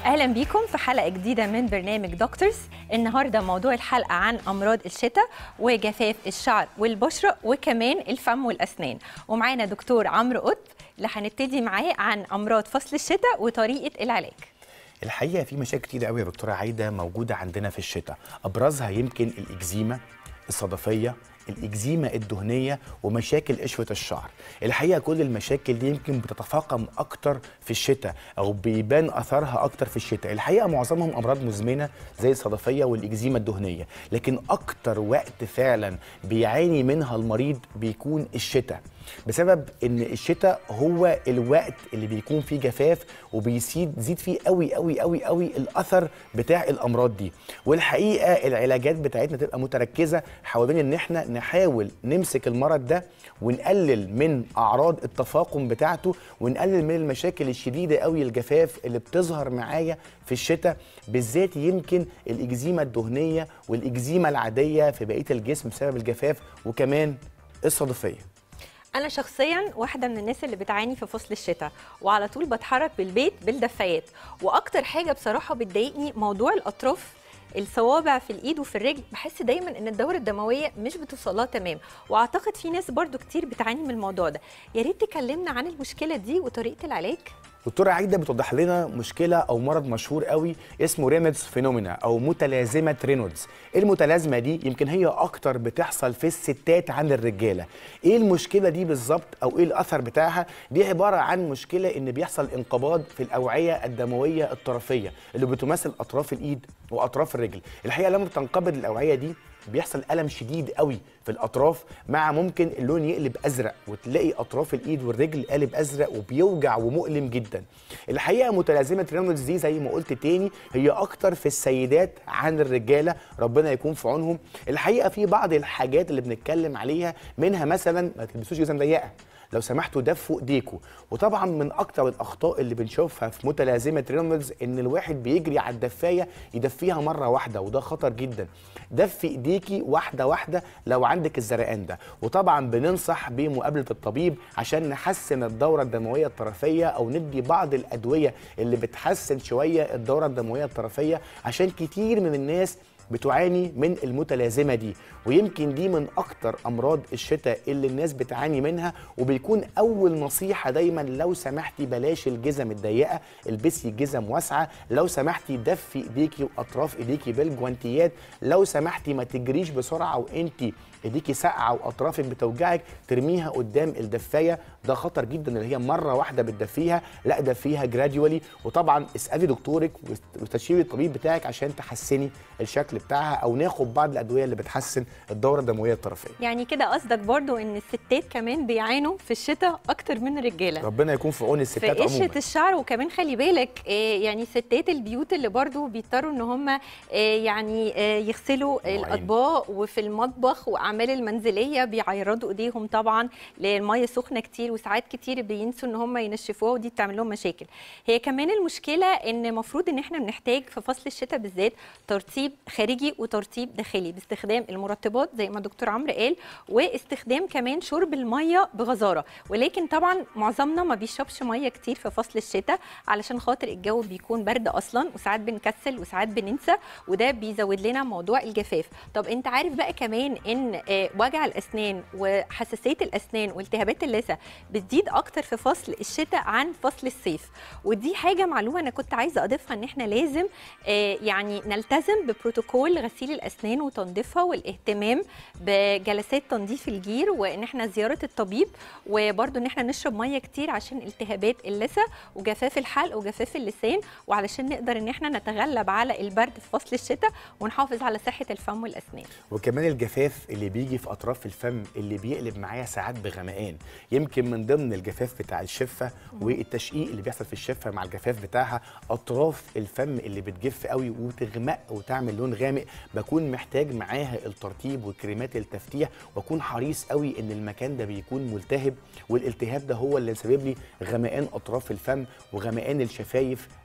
اهلا بيكم في حلقه جديده من برنامج دكتورز النهارده موضوع الحلقه عن امراض الشتاء وجفاف الشعر والبشره وكمان الفم والاسنان ومعانا دكتور عمرو قطب اللي هنبتدي معاه عن امراض فصل الشتاء وطريقه العلاج الحقيقه في مشاكل كتير قوي يا دكتوره عايده موجوده عندنا في الشتاء ابرزها يمكن الاكزيما الصدفيه الاكزيما الدهنيه ومشاكل قشره الشعر الحقيقه كل المشاكل دي يمكن بتتفاقم اكتر في الشتاء او بيبان اثرها اكتر في الشتاء الحقيقه معظمهم امراض مزمنه زي الصدفيه والاكزيما الدهنيه لكن اكتر وقت فعلا بيعاني منها المريض بيكون الشتاء بسبب ان الشتاء هو الوقت اللي بيكون فيه جفاف وبيزيد زيد فيه قوي قوي قوي قوي الاثر بتاع الامراض دي والحقيقه العلاجات بتاعتنا تبقى متركزه حوالين ان احنا نحاول نمسك المرض ده ونقلل من اعراض التفاقم بتاعته ونقلل من المشاكل الشديده قوي الجفاف اللي بتظهر معايا في الشتاء بالذات يمكن الاكزيما الدهنيه والاكزيما العاديه في بقيه الجسم بسبب الجفاف وكمان الصدفيه انا شخصيا واحده من الناس اللي بتعاني في فصل الشتاء وعلى طول بتحرك بالبيت بالدفايات واكتر حاجه بصراحه بتضايقني موضوع الاطراف الصوابع في الايد وفي الرجل بحس دايما ان الدوره الدمويه مش بتوصلها تمام واعتقد في ناس برضو كتير بتعاني من الموضوع ده يا ريت تكلمنا عن المشكله دي وطريقه العلاج دكتوره عايده بتوضح لنا مشكله او مرض مشهور قوي اسمه رينودز فينومينا او متلازمه رينودز المتلازمه دي يمكن هي اكتر بتحصل في الستات عن الرجاله ايه المشكله دي بالظبط او ايه الاثر بتاعها دي عباره عن مشكله ان بيحصل انقباض في الاوعيه الدمويه الطرفيه اللي بتمثل اطراف الايد واطراف الرجل الحقيقه لما بتنقبض الاوعيه دي بيحصل الم شديد قوي في الاطراف مع ممكن اللون يقلب ازرق وتلاقي اطراف الايد والرجل قالب ازرق وبيوجع ومؤلم جدا الحقيقه متلازمه رينولدز دي زي ما قلت تاني هي اكتر في السيدات عن الرجاله ربنا يكون في عونهم الحقيقه في بعض الحاجات اللي بنتكلم عليها منها مثلا ما تلبسوش جزم ضيقه لو سمحتوا دفوا ايديكم وطبعا من اكتر الاخطاء اللي بنشوفها في متلازمه رينولدز ان الواحد بيجري على الدفايه يدفيها مره واحده وده خطر جدا دفي ايديكي واحده واحده لو عندك الزرقان ده وطبعا بننصح بمقابله الطبيب عشان نحسن الدوره الدمويه الطرفيه او ندي بعض الادويه اللي بتحسن شويه الدوره الدمويه الطرفيه عشان كتير من الناس بتعاني من المتلازمة دي ويمكن دي من أكتر أمراض الشتاء اللي الناس بتعاني منها وبيكون أول نصيحة دايما لو سمحتي بلاش الجزم الضيقة البسي جزم واسعة لو سمحتي دفي إيديكي وأطراف إيديكي بالجوانتيات لو سمحتي ما تجريش بسرعة وإنتي ايديكي ساقعه واطرافك بتوجعك ترميها قدام الدفايه ده خطر جدا اللي هي مره واحده بتدفيها لا دفيها جراديولي وطبعا اسالي دكتورك واستشيري الطبيب بتاعك عشان تحسني الشكل بتاعها او ناخد بعض الادويه اللي بتحسن الدوره الدمويه الطرفيه يعني كده قصدك برضو ان الستات كمان بيعانوا في الشتاء اكتر من الرجاله ربنا يكون في عون الستات في عموما قشره الشعر وكمان خلي بالك آه، يعني ستات البيوت اللي برضو بيضطروا ان هم آه، يعني آه، يغسلوا مواعين. الاطباق وفي المطبخ واعمال المنزليه بيعرضوا ايديهم طبعا للميه سخنه كتير وساعات كتير بينسوا ان هم ينشفوها ودي بتعمل لهم مشاكل هي كمان المشكله ان المفروض ان احنا بنحتاج في فصل الشتاء بالذات ترطيب خارجي وترطيب داخلي باستخدام المرطبات زي ما دكتور عمرو قال واستخدام كمان شرب الميه بغزاره ولكن طبعا معظمنا ما بيشربش ميه كتير في فصل الشتاء علشان خاطر الجو بيكون برد اصلا وساعات بنكسل وساعات بننسى وده بيزود لنا موضوع الجفاف طب انت عارف بقى كمان ان آه، وجع الاسنان وحساسيه الاسنان والتهابات اللثه بتزيد اكتر في فصل الشتاء عن فصل الصيف ودي حاجه معلومه انا كنت عايزه اضيفها ان احنا لازم آه، يعني نلتزم ببروتوكول غسيل الاسنان وتنظيفها والاهتمام بجلسات تنظيف الجير وان احنا زياره الطبيب وبرده ان احنا نشرب ميه كتير عشان التهابات اللثه وجفاف الحلق وجفاف اللسان وعلشان نقدر ان احنا نتغلب على البرد في فصل الشتاء ونحافظ على صحه الفم والاسنان وكمان الجفاف اللي بيجي في اطراف الفم اللي بيقلب معايا ساعات بغمقان يمكن من ضمن الجفاف بتاع الشفه والتشقيق اللي بيحصل في الشفه مع الجفاف بتاعها اطراف الفم اللي بتجف قوي وتغمق وتعمل لون غامق بكون محتاج معاها الترطيب وكريمات التفتيح واكون حريص قوي ان المكان ده بيكون ملتهب والالتهاب ده هو اللي سبب لي غمقان اطراف الفم وغمقان الشفايف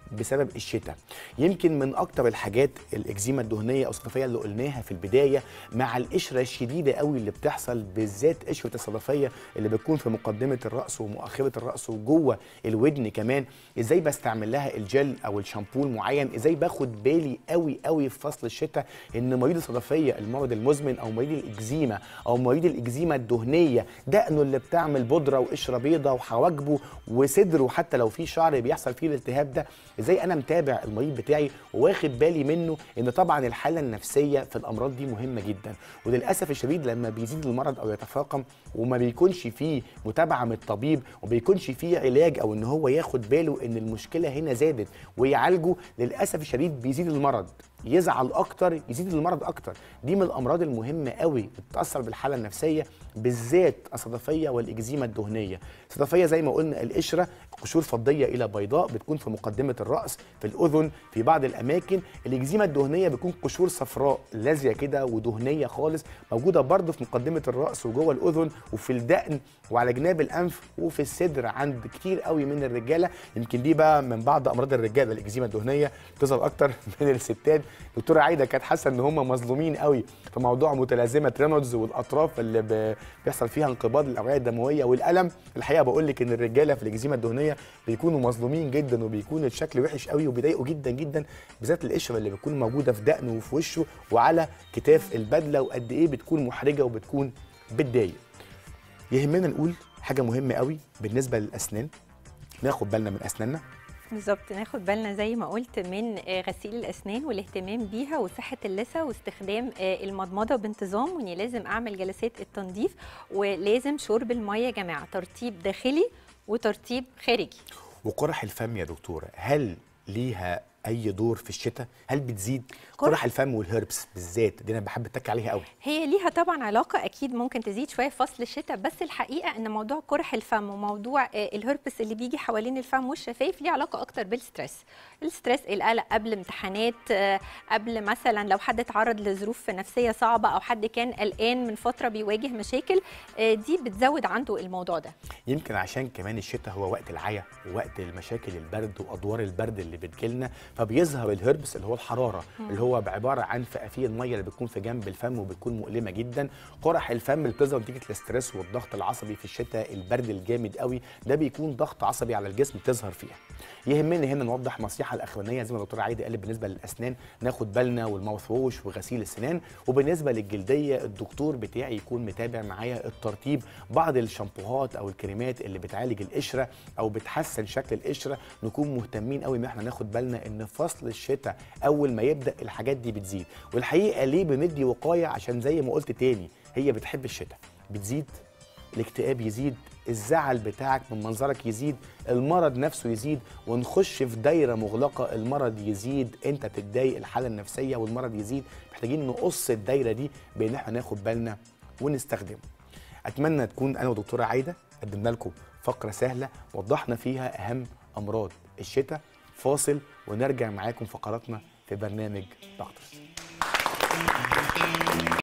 بسبب الشتاء يمكن من اكتر الحاجات الاكزيما الدهنيه او الصدفيه اللي قلناها في البدايه مع القشره الشديده قوي اللي بتحصل بالذات قشره الصدفيه اللي بتكون في مقدمه الراس ومؤخره الراس وجوه الودن كمان ازاي بستعمل لها الجل او الشامبو المعين ازاي باخد بالي قوي قوي في فصل الشتاء ان مريض الصدفيه المرض المزمن او مريض الاكزيما او مريض الاكزيما الدهنيه دقنه اللي بتعمل بودره وقشره بيضه وحواجبه وصدره حتى لو في شعر بيحصل فيه الالتهاب ده ازاي انا متابع المريض بتاعي وواخد بالي منه ان طبعا الحاله النفسيه في الامراض دي مهمه جدا وللاسف الشديد لما بيزيد المرض او يتفاقم وما بيكونش فيه متابعه من الطبيب وما بيكونش فيه علاج او ان هو ياخد باله ان المشكله هنا زادت ويعالجه للاسف الشديد بيزيد المرض يزعل اكتر يزيد المرض اكتر دي من الامراض المهمه قوي اللي بتاثر بالحاله النفسيه بالذات الصدفيه والاكزيما الدهنيه الصدفيه زي ما قلنا القشره قشور فضيه الى بيضاء بتكون في مقدمه الراس في الاذن في بعض الاماكن الاكزيما الدهنيه بتكون قشور صفراء لازيه كده ودهنيه خالص موجوده برضه في مقدمه الراس وجوه الاذن وفي الدقن وعلى جناب الانف وفي الصدر عند كتير قوي من الرجاله يمكن دي بقى من بعض امراض الرجاله الاكزيما الدهنيه بتظهر اكتر من الستات دكتوره عايده كانت حاسه ان هم مظلومين قوي في موضوع متلازمه رينولدز والاطراف اللي ب- بيحصل فيها انقباض الاوعيه الدمويه والالم الحقيقه بقول لك ان الرجاله في الاكزيما الدهنيه بيكونوا مظلومين جدا وبيكون الشكل وحش قوي وبيضايقوا جدا جدا بالذات القشره اللي بتكون موجوده في دقنه وفي وشه وعلى كتاف البدله وقد ايه بتكون محرجه وبتكون بتضايق يهمنا نقول حاجه مهمه قوي بالنسبه للاسنان ناخد بالنا من اسناننا بالظبط ناخد بالنا زي ما قلت من آه، غسيل الاسنان والاهتمام بيها وصحه اللثه واستخدام آه، المضمضه بانتظام واني لازم اعمل جلسات التنظيف ولازم شرب الميه يا جماعه ترطيب داخلي وترطيب خارجي وقرح الفم يا دكتوره هل ليها اي دور في الشتاء هل بتزيد قرح- قرح الفم والهربس بالذات دي انا بحب اتك عليها قوي هي ليها طبعا علاقة أكيد ممكن تزيد شوية في فصل الشتاء بس الحقيقة إن موضوع قرح الفم وموضوع آه، الهربس اللي بيجي حوالين الفم والشفايف ليه علاقة أكتر بالستريس الستريس القلق قبل امتحانات آه، قبل مثلا لو حد اتعرض لظروف نفسية صعبة أو حد كان قلقان من فترة بيواجه مشاكل آه، دي بتزود عنده الموضوع ده يمكن عشان كمان الشتاء هو وقت العيا ووقت المشاكل البرد وادوار البرد اللي بتجيلنا فبيظهر الهربس اللي هو الحراره اللي هو عباره عن فقافيه الميه اللي بتكون في جنب الفم وبتكون مؤلمه جدا قرح الفم اللي بتظهر نتيجه الاسترس والضغط العصبي في الشتاء البرد الجامد قوي ده بيكون ضغط عصبي على الجسم بتظهر فيها يهمني هنا نوضح النصيحه الاخرانيه زي ما الدكتوره عايده قالت بالنسبه للاسنان ناخد بالنا والماوث ووش وغسيل السنان وبالنسبه للجلديه الدكتور بتاعي يكون متابع معايا الترطيب بعض الشامبوهات او الكريمات اللي بتعالج القشره او بتحسن شكل القشره نكون مهتمين قوي ان احنا ناخد بالنا ان فصل الشتاء اول ما يبدا الحاجات دي بتزيد والحقيقه ليه بندي وقايه عشان زي ما قلت تاني هي بتحب الشتاء بتزيد الاكتئاب يزيد الزعل بتاعك من منظرك يزيد المرض نفسه يزيد ونخش في دايره مغلقه المرض يزيد انت تتضايق الحاله النفسيه والمرض يزيد محتاجين نقص الدايره دي بان احنا ناخد بالنا ونستخدمه اتمنى تكون انا ودكتوره عايده قدمنا لكم فقره سهله وضحنا فيها اهم امراض الشتاء فاصل ونرجع معاكم فقراتنا في برنامج دكتورز